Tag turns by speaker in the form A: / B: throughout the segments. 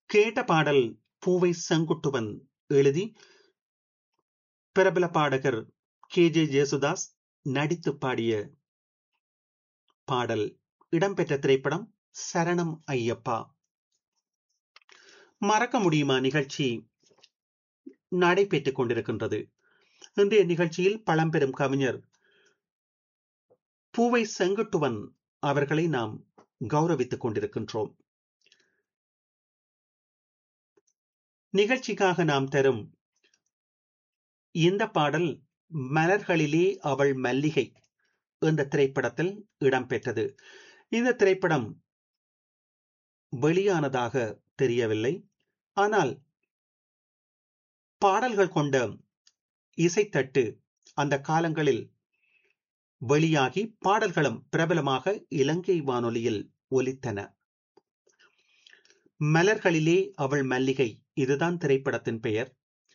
A: கேட்ட பாடல் பூவை செங்குட்டுவன் எழுதி பிரபல பாடகர் கே ஜே ஜேசுதாஸ் நடித்து பாடிய பாடல் இடம்பெற்ற திரைப்படம் சரணம் ஐயப்பா மறக்க முடியுமா நிகழ்ச்சி நடைபெற்றுக் கொண்டிருக்கின்றது இன்றைய நிகழ்ச்சியில் பழம்பெரும் கவிஞர் பூவை செங்குட்டுவன் அவர்களை நாம் கௌரவித்துக் கொண்டிருக்கின்றோம் நிகழ்ச்சிக்காக நாம் தரும் இந்த பாடல் மலர்களிலே அவள் மல்லிகை என்ற திரைப்படத்தில் இடம்பெற்றது இந்த திரைப்படம் வெளியானதாக தெரியவில்லை ஆனால் பாடல்கள் கொண்ட இசைத்தட்டு அந்த காலங்களில் வெளியாகி பாடல்களும் பிரபலமாக இலங்கை வானொலியில் ஒலித்தன மலர்களிலே அவள் மல்லிகை இதுதான் திரைப்படத்தின் பெயர்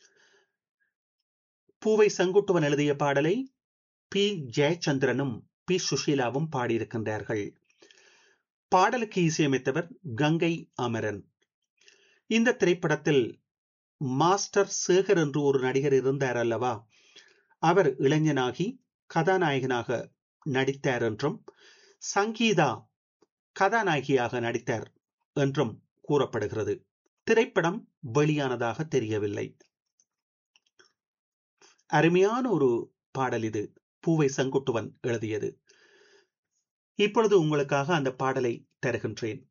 A: பூவை செங்குட்டுவன் எழுதிய பாடலை பி ஜெயச்சந்திரனும் பி சுஷீலாவும் பாடியிருக்கின்றார்கள் பாடலுக்கு இசையமைத்தவர் கங்கை அமரன் இந்த திரைப்படத்தில் மாஸ்டர் சேகர் என்று ஒரு நடிகர் இருந்தார் அல்லவா அவர் இளைஞனாகி கதாநாயகனாக நடித்தார் என்றும் சங்கீதா கதாநாயகியாக நடித்தார் என்றும் கூறப்படுகிறது திரைப்படம் வெளியானதாக தெரியவில்லை அருமையான ஒரு பாடல் இது பூவை செங்குட்டுவன் எழுதியது இப்பொழுது உங்களுக்காக அந்த பாடலை தருகின்றேன்